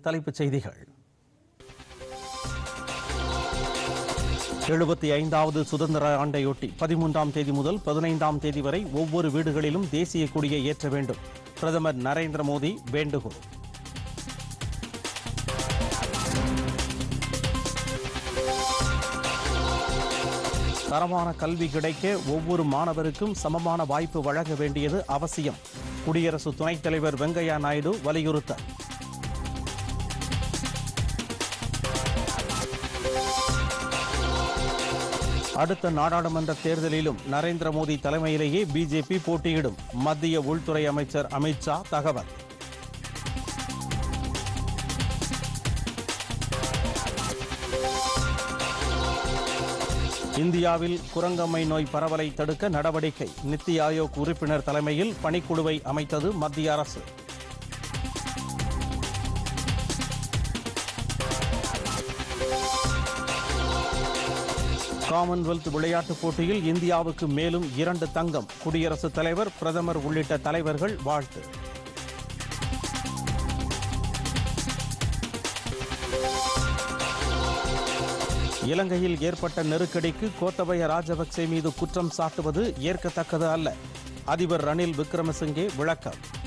தலைப்புச் செய்திகள் எழுபத்தி ஐந்தாவது சுதந்திர ஆண்டையொட்டி பதிமூன்றாம் தேதி முதல் பதினைந்தாம் தேதி வரை ஒவ்வொரு வீடுகளிலும் தேசிய கொடியை ஏற்ற வேண்டும் பிரதமர் நரேந்திர மோடி வேண்டுகோள் தரமான கல்வி கிடைக்க ஒவ்வொரு மாணவருக்கும் சமமான வாய்ப்பு வழங்க வேண்டியது அவசியம் குடியரசு துணைத் தலைவர் வெங்கையா நாயுடு வலியுறுத்தல் அடுத்த நாடாளுமன்ற தேர்தலிலும் நரேந்திர மோடி தலைமையிலேயே பிஜேபி போட்டியிடும் மத்திய உள்துறை அமைச்சர் அமித்ஷா தகவல் இந்தியாவில் குரங்கம்மை நோய் பரவலை தடுக்க நடவடிக்கை நித்தி ஆயோக் உறுப்பினர் தலைமையில் பணிக்குழுவை அமைத்தது மத்திய அரசு காமன்வெல்த் விளையாட்டுப் போட்டியில் இந்தியாவுக்கு மேலும் இரண்டு தங்கம் குடியரசுத் தலைவர் பிரதமர் உள்ளிட்ட தலைவர்கள் வாழ்த்து இலங்கையில் ஏற்பட்ட நெருக்கடிக்கு கோத்தபய ராஜபக்சே மீது குற்றம் சாட்டுவது ஏற்கத்தக்கது அல்ல அதிபர் ரணில் விக்ரமசிங்கே விளக்கம்